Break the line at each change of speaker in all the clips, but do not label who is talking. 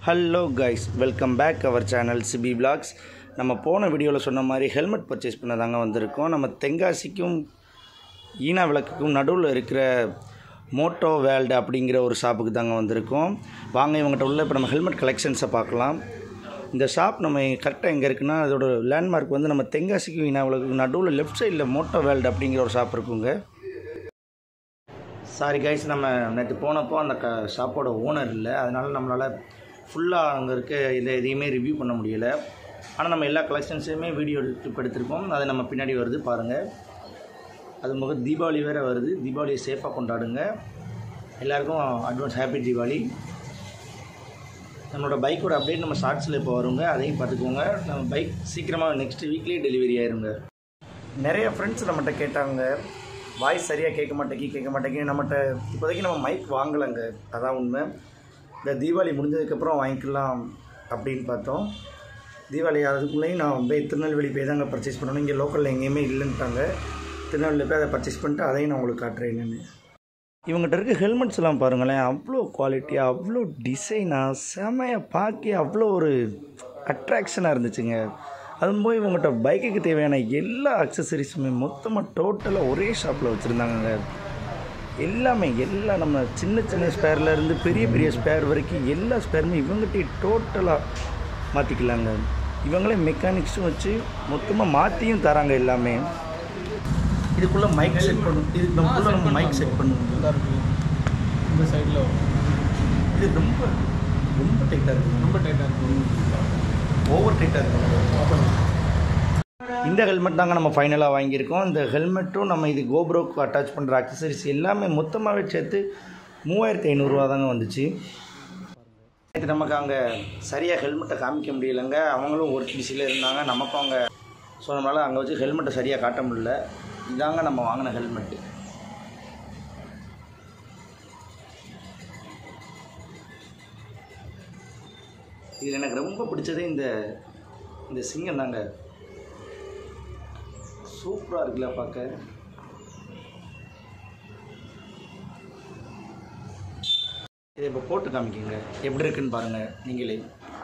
hello guys welcome back our channel Sibi vlogs நம்ம போன வீடியோவில் சொன்ன மாதிரி ஹெல்மெட் பர்ச்சேஸ் பண்ண தாங்க வந்திருக்கோம் நம்ம தென்காசிக்கும் ஈனா விளக்குக்கும் நடுவில் இருக்கிற மோட்டோ வேல்டு அப்படிங்கிற ஒரு ஷாப்புக்கு தாங்க வந்திருக்கோம் வாங்க இவங்ககிட்ட உள்ள இப்போ நம்ம ஹெல்மெட் கலெக்ஷன்ஸை பார்க்கலாம் இந்த ஷாப் நம்ம கரெக்டாக எங்கே இருக்குன்னா அதோட லேண்ட்மார்க் வந்து நம்ம தென்காசிக்கும் ஈனா விளக்குக்கும் நடுவில் லெஃப்ட் சைடில் மோட்டோ வேல்டு அப்படிங்கிற ஒரு ஷாப் இருக்குங்க சாரி கைஸ் நம்ம நேற்று போனப்போ அந்த க ஷாப்போட ஓனர் இல்லை அதனால் நம்மளால் ஃபுல்லாக அங்கே இருக்க இதை எதையுமே ரிவ்யூ பண்ண முடியலை ஆனால் நம்ம எல்லா கலெக்ஷன்ஸையுமே வீடியோ எடுத்து எடுத்திருக்கோம் அது நம்ம பின்னாடி வருது பாருங்கள் அது போக தீபாவளி வேறு வருது தீபாவளியை சேஃபாக கொண்டாடுங்க எல்லாருக்கும் அட்வான்ஸ் ஹாப்பி தீபாவளி நம்மளோட பைக்கோட அப்டேட் நம்ம ஷார்ட்ஸில் இப்போ வருங்க அதையும் பார்த்துக்கோங்க நம்ம பைக் சீக்கிரமாக நெக்ஸ்ட் வீக்லேயே டெலிவரி ஆயிருங்க நிறைய ஃப்ரெண்ட்ஸ் நம்மகிட்ட கேட்டாங்க வாய்ஸ் சரியாக கேட்க மாட்டேங்கி கேட்க மாட்டேங்கி நம்மகிட்ட இப்போதைக்கு நம்ம மைக் வாங்கலைங்க அதான் உண்மை இந்த தீபாவளி முடிஞ்சதுக்கப்புறம் வாங்கிக்கலாம் அப்படின்னு பார்த்தோம் தீபாவளி அதுக்குள்ளேயும் நான் போய் திருநெல்வேலி போய் தாங்க பர்ச்சேஸ் பண்ணணும் இங்கே லோக்கலில் எங்கேயுமே இல்லைன்ட்டாங்க திருநெல்வேலி போய் அதை பர்ச்சேஸ் பண்ணிட்டு அதையும் நான் உங்களுக்கு காட்டுறேன் என்னென்னு இவங்ககிட்ட இருக்க ஹெல்மெட்ஸ் எல்லாம் பாருங்களேன் அவ்வளோ குவாலிட்டியாக அவ்வளோ டிசைனாக செமையாக பார்க்க அவ்வளோ ஒரு அட்ராக்ஷனாக இருந்துச்சுங்க அதுவும் போய் இவங்ககிட்ட பைக்குக்கு தேவையான எல்லா அக்சசரிஸுமே மொத்தமாக டோட்டலாக ஒரே ஷாப்பில் வச்சுருந்தாங்க எல்லாமே எல்லாம் நம்ம சின்ன சின்ன ஸ்பேரில் இருந்து பெரிய பெரிய ஸ்பேர் வரைக்கும் எல்லா ஸ்பேருமே இவங்ககிட்ட டோட்டலாக மாற்றிக்கலாங்க இவங்களே மெக்கானிக்ஸும் வச்சு மொத்தமாக மாற்றியும் தராங்க எல்லாமே இதுக்குள்ளே மைக் செட் பண்ணும் இதுக்கு நமக்குள்ளே நம்ம மைக் செட் பண்ணுவோம்
நல்லா இருக்கு இந்த சைடில்
இது ரொம்ப ரொம்ப டைட்டாக இருக்குது
ரொம்ப டைட்டாக இருக்கும்
ஓவர் டைட்டாக இருக்குது இந்த ஹெல்மெட் தாங்க நம்ம ஃபைனலாக வாங்கியிருக்கோம் இந்த ஹெல்மெட்டும் நம்ம இது கோப்ரோக்கு அட்டாச் பண்ணுற அக்சசரிஸ் எல்லாமே மொத்தமாகவே சேர்த்து மூவாயிரத்தி ஐநூறுரூவா தாங்க வந்துச்சு நேற்று நமக்கு அங்கே சரியாக ஹெல்மெட்டை காமிக்க முடியலைங்க அவங்களும் ஒர்க் பிஸியில் இருந்தாங்க நமக்கும் அங்கே ஸோ நம்மளால் அங்கே வச்சு ஹெல்மெட்டை சரியாக காட்ட முடியல இதாங்க நம்ம வாங்கின ஹெல்மெட்டு இதில் எனக்கு ரொம்ப பிடிச்சதே இந்த இந்த சிங்கம் தாங்க சூப்பராக இருக்குல்ல பார்க்க இதை இப்போ போட்டு காமிக்கிங்க எப்படி இருக்குன்னு பாருங்கள் நீங்களே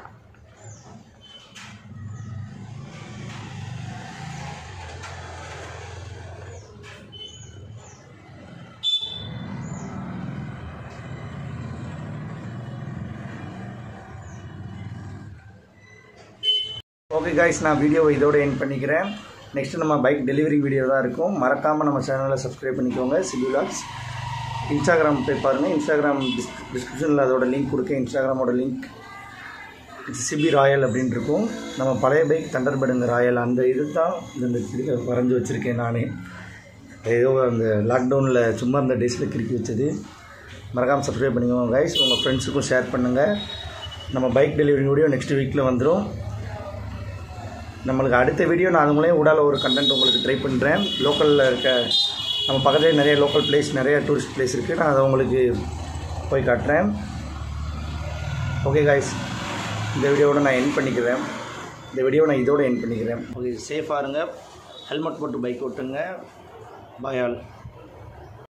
ஓகே காய்ஸ் நான் வீடியோவை இதோட எண்ட் பண்ணிக்கிறேன் நெக்ஸ்ட்டு நம்ம பைக் டெலிவரி வீடியோ தான் இருக்கும் மறக்காமல் நம்ம சேனலை சப்ஸ்கிரைப் பண்ணிக்கோங்க சிபிலாக்ஸ் இன்ஸ்டாகிராம் போய் பாருங்கள் இன்ஸ்டாகிராம் டிஸ் டிஸ்கிரிப்ஷனில் அதோட லிங்க் கொடுக்க இன்ஸ்டாகிராமோட லிங்க் சிபி ராயல் அப்படின்னு இருக்கும் நம்ம பழைய பைக் தண்டர்படுங்க ராயல் அந்த இது தான் இந்த கிரிக்க வரைஞ்சி வச்சுருக்கேன் நானே ஏதோ அந்த லாக்டவுனில் சும்மா அந்த டேஸில் கிறுக்கி வச்சது மறக்காமல் சப்ஸ்கிரைப் பண்ணிக்கோங்க கைஸ் உங்கள் ஃப்ரெண்ட்ஸுக்கும் ஷேர் பண்ணுங்கள் நம்ம பைக் டெலிவரி வீடியோ நெக்ஸ்ட் வீக்கில் வந்துடும் நம்மளுக்கு அடுத்த வீடியோ நான் அது மூலயம் உடால ஒரு கண்டென்ட் உங்களுக்கு ட்ரை பண்ணுறேன் லோக்கலில் இருக்க நம்ம பக்கத்துலேயே நிறைய லோக்கல் பிளேஸ் நிறைய டூரிஸ்ட் பிளேஸ் இருக்குது நான் அதை உங்களுக்கு போய் காட்டுறேன் ஓகே காய்ஸ் இந்த வீடியோவோட நான் என் பண்ணிக்கிறேன் இந்த வீடியோவை நான் இதோட என் பண்ணிக்கிறேன் ஓகே சேஃபாக இருங்க ஹெல்மெட் போட்டு பைக் ஓட்டுங்க பாய் ஆல்